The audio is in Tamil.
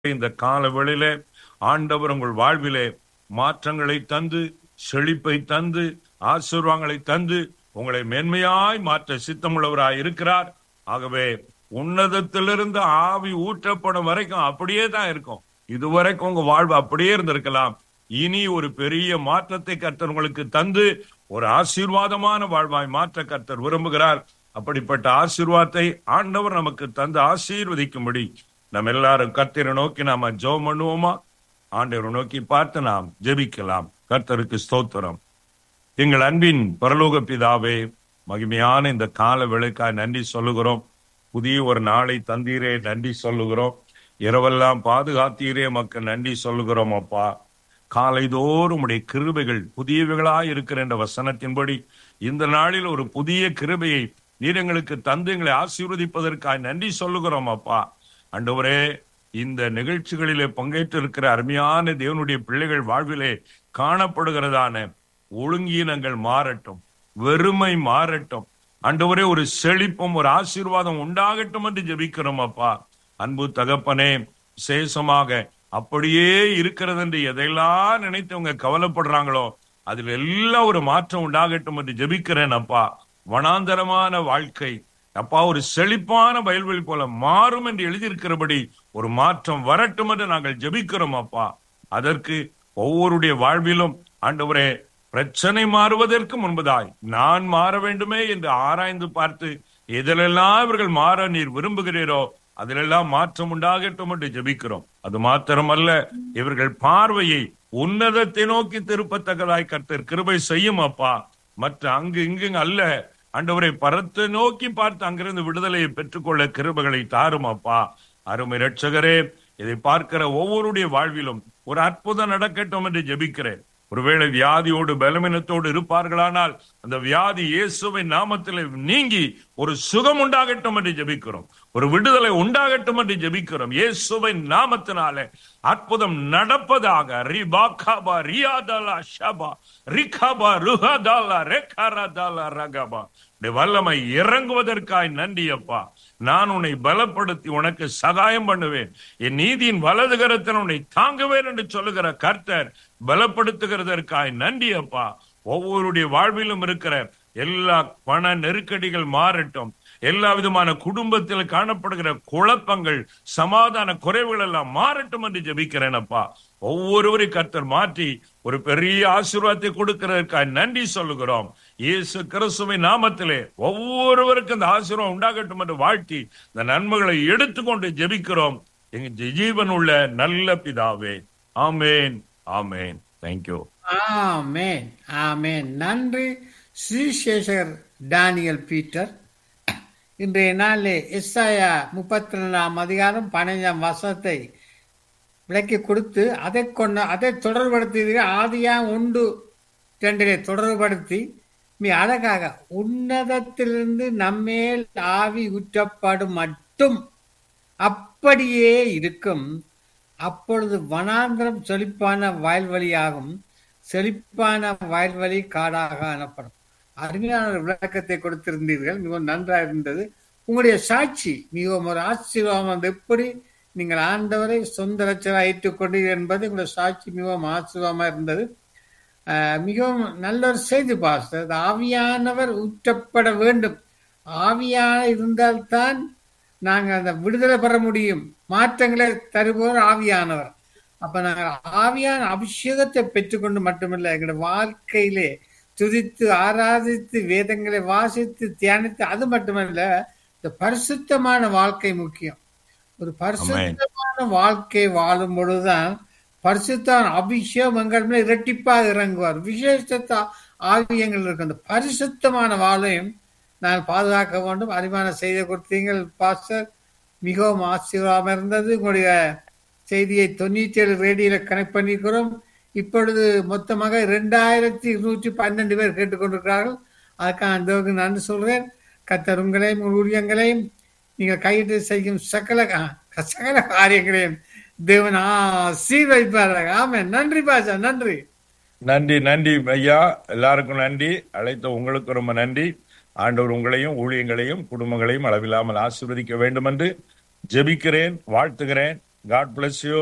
இந்த கால வேளையிலே ஆண்டவர் உங்கள் வாழ்விலே மாற்றங்களை தந்து செழிப்பை தந்து ஆசீர்வாதங்களை தந்து உங்களை மேன்மையாய் மாற்ற சித்தமுள்ளவராய் இருக்கிறார் ஆகவே உன்னதத்திலிருந்து ஆவி ஊற்றப்படும் வரைக்கும் அப்படியே தான் இருக்கும் இதுவரைக்கும் உங்க வாழ்வு அப்படியே இருந்திருக்கலாம் இனி ஒரு பெரிய மாற்றத்தை கர்த்தர் உங்களுக்கு தந்து ஒரு ஆசீர்வாதமான வாழ்வாய் மாற்ற கர்த்தர் விரும்புகிறார் அப்படிப்பட்ட ஆசீர்வாதத்தை ஆண்டவர் நமக்கு தந்து ஆசீர்வதிக்கும்படி நம்ம எல்லாரும் கர்த்தரை நோக்கி நாம ஜெபம் பண்ணுவோமா ஆண்டவரை நோக்கி பார்த்து நாம் ஜெபிக்கலாம் கர்த்தருக்கு ஸ்தோத்திரம் எங்கள் அன்பின் பரலோக பிதாவே மகிமையான இந்த கால வேளைக்காய் நன்றி சொல்லுகிறோம் புதிய ஒரு நாளை தந்தீரே நன்றி சொல்லுகிறோம் இரவெல்லாம் பாதுகாத்தீரே மக்கள் நன்றி சொல்லுகிறோம் அப்பா காலைதோறும் உடைய கிருபைகள் புதியவைகளாய் இருக்கிற என்ற வசனத்தின்படி இந்த நாளில் ஒரு புதிய கிருபையை நீர் எங்களுக்கு தந்து எங்களை ஆசீர்வதிப்பதற்காய் நன்றி சொல்லுகிறோம் அப்பா அண்டவரே இந்த நிகழ்ச்சிகளிலே பங்கேற்று இருக்கிற அருமையான தேவனுடைய பிள்ளைகள் வாழ்விலே காணப்படுகிறதான ஒழுங்கீனங்கள் மாறட்டும் வெறுமை மாறட்டும் அண்டவரே ஒரு செழிப்பும் ஒரு ஆசீர்வாதம் உண்டாகட்டும் என்று ஜெபிக்கிறோம் அப்பா அன்பு தகப்பனே விசேஷமாக அப்படியே இருக்கிறது என்று எதையெல்லாம் நினைத்து அவங்க கவலைப்படுறாங்களோ அதில் எல்லாம் ஒரு மாற்றம் உண்டாகட்டும் என்று ஜெபிக்கிறேன் அப்பா வனாந்தரமான வாழ்க்கை அப்பா ஒரு செழிப்பான வயல்வெளி போல மாறும் என்று எழுதியிருக்கிறபடி ஒரு மாற்றம் வரட்டும் என்று நாங்கள் ஜெபிக்கிறோம் அப்பா அதற்கு ஒவ்வொருடைய வாழ்விலும் ஆண்டவரே பிரச்சனை மாறுவதற்கு முன்பதாய் நான் மாற வேண்டுமே என்று ஆராய்ந்து பார்த்து எதிலெல்லாம் இவர்கள் மாற நீர் விரும்புகிறீரோ அதிலெல்லாம் மாற்றம் உண்டாகட்டும் என்று ஜெபிக்கிறோம் அது மாத்திரமல்ல இவர்கள் பார்வையை உன்னதத்தை நோக்கி திருப்பத்தக்கதாய் கர்த்தர் கிருபை செய்யும் அப்பா மற்ற அங்கு இங்கு அல்ல ஆண்டவரை பரத்தை நோக்கி பார்த்து அங்கிருந்து விடுதலையை பெற்றுக்கொள்ள கிருபைகளை தாரும் அப்பா அருமை ரட்சகரே இதை பார்க்கிற ஒவ்வொருடைய வாழ்விலும் ஒரு அற்புதம் நடக்கட்டும் என்று ஜெபிக்கிறேன் ஒருவேளை வியாதியோடு பலவீனத்தோடு இருப்பார்களானால் அந்த வியாதி இயேசுவின் நாமத்தில் நீங்கி ஒரு சுகம் உண்டாகட்டும் என்று ஜெபிக்கிறோம் ஒரு விடுதலை உண்டாகட்டும் என்று ஜெபிக்கிறோம் இயேசுவின் நாமத்தினாலே அற்புதம் நடப்பதாக ரிபாகாபா ரியாதலா ஷபா ரிகாபா ருஹதாலா ரெகாரதாலா ரகபா உடைய வல்லமை இறங்குவதற்காய் நன்றி அப்பா நான் உன்னை பலப்படுத்தி உனக்கு சகாயம் பண்ணுவேன் என் நீதியின் வலது கரத்தில் உன்னை தாங்குவேன் என்று சொல்லுகிற கர்த்தர் பலப்படுத்துகிறதற்காய் நன்றி அப்பா ஒவ்வொருடைய வாழ்விலும் இருக்கிற எல்லா பண நெருக்கடிகள் மாறட்டும் எல்லா விதமான குடும்பத்தில் காணப்படுகிற குழப்பங்கள் சமாதான குறைவுகள் எல்லாம் மாறட்டும் என்று ஜெபிக்கிறேன் அப்பா ஒவ்வொருவரை கர்த்தர் மாற்றி ஒரு பெரிய ஆசீர்வாதத்தை கொடுக்கிறதற்காக நன்றி சொல்லுகிறோம் இயேசு கிறிஸ்துவின் நாமத்திலே ஒவ்வொருவருக்கும் இந்த ஆசீர்வாதம் உண்டாகட்டும் என்று வாழ்த்தி இந்த நன்மைகளை எடுத்துக்கொண்டு ஜெபிக்கிறோம் எங்க ஜீவன் உள்ள நல்ல பிதாவே ஆமேன் ஆமேன் தேங்க்யூ ஆமேன் ஆமேன் நன்றி ஸ்ரீசேஷர் டேனியல் பீட்டர் இன்றைய நாளிலே எஸ்ஐயா முப்பத்தி ரெண்டாம் அதிகாரம் பதினைஞ்சாம் வசனத்தை விளக்கி கொடுத்து அதை கொண்ட அதை தொடர்படுத்தி ஆதியா உண்டு ரெண்டிலே தொடர்படுத்தி மிக அழகாக உன்னதத்திலிருந்து நம்மேல் ஆவி ஊற்றப்படும் மட்டும் அப்படியே இருக்கும் அப்பொழுது வனாந்திரம் செழிப்பான வயல்வெளியாகும் செழிப்பான வயல்வெளி காடாக எனப்படும் அருமையான ஒரு விளக்கத்தை கொடுத்திருந்தீர்கள் மிகவும் நன்றாக இருந்தது உங்களுடைய சாட்சி மிகவும் ஒரு ஆசீர்வாதம் அது எப்படி நீங்கள் ஆண்டவரை சொந்த லட்சமாக ஏற்றுக்கொண்டீர்கள் என்பது உங்களுடைய சாட்சி மிகவும் ஆசீர்வாதமாக இருந்தது ஆஹ் மிகவும் நல்ல ஒரு செய்தி பாஸ்டர் ஆவியானவர் ஊற்றப்பட வேண்டும் ஆவியான இருந்தால்தான் நாங்கள் அந்த விடுதலை பெற முடியும் மாற்றங்களை தருபவர் ஆவியானவர் அப்ப நாங்கள் ஆவியான அபிஷேகத்தை பெற்றுக்கொண்டு மட்டுமில்லை எங்களுடைய வாழ்க்கையிலே துதித்து ஆராதித்து வேதங்களை வாசித்து தியானித்து அது மட்டுமல்ல இந்த பரிசுத்தமான வாழ்க்கை முக்கியம் ஒரு பரிசுத்தமான வாழ்க்கை வாழும் பொழுதுதான் பரிசுத்தான் அபிஷேகம் எங்கள் மேல் இரட்டிப்பாக இறங்குவார் விசேஷத்த ஆவியங்கள் இருக்கு அந்த பரிசுத்தமான வாழையும் நான் பாதுகாக்க வேண்டும் அறிவான செய்தி கொடுத்தீங்கள் பாஸ்டர் மிகவும் ஆசீர்வாதம் இருந்தது உங்களுடைய செய்தியை தொண்ணூற்றி ஏழு ரேடியோல கனெக்ட் பண்ணிக்கிறோம் இப்பொழுது மொத்தமாக இரண்டாயிரத்தி இருநூற்றி பன்னெண்டு பேர் கேட்டுக்கொண்டிருக்கிறார்கள் அதுக்காக அந்த நன்றி சொல்றேன் கத்தர் உங்களையும் உங்கள் ஊழியங்களையும் நீங்கள் கையிட்டு செய்யும் சகல சகல காரியங்களையும் தேவன் ஆசீர்வதிப்பார்கள் ஆமே நன்றி பாஷா நன்றி நன்றி நன்றி ஐயா எல்லாருக்கும் நன்றி அழைத்த உங்களுக்கு ரொம்ப நன்றி ஆண்டவர் உங்களையும் ஊழியங்களையும் குடும்பங்களையும் அளவில்லாமல் ஆசீர்வதிக்க வேண்டும் என்று ஜெபிக்கிறேன் வாழ்த்துகிறேன் காட் bless யூ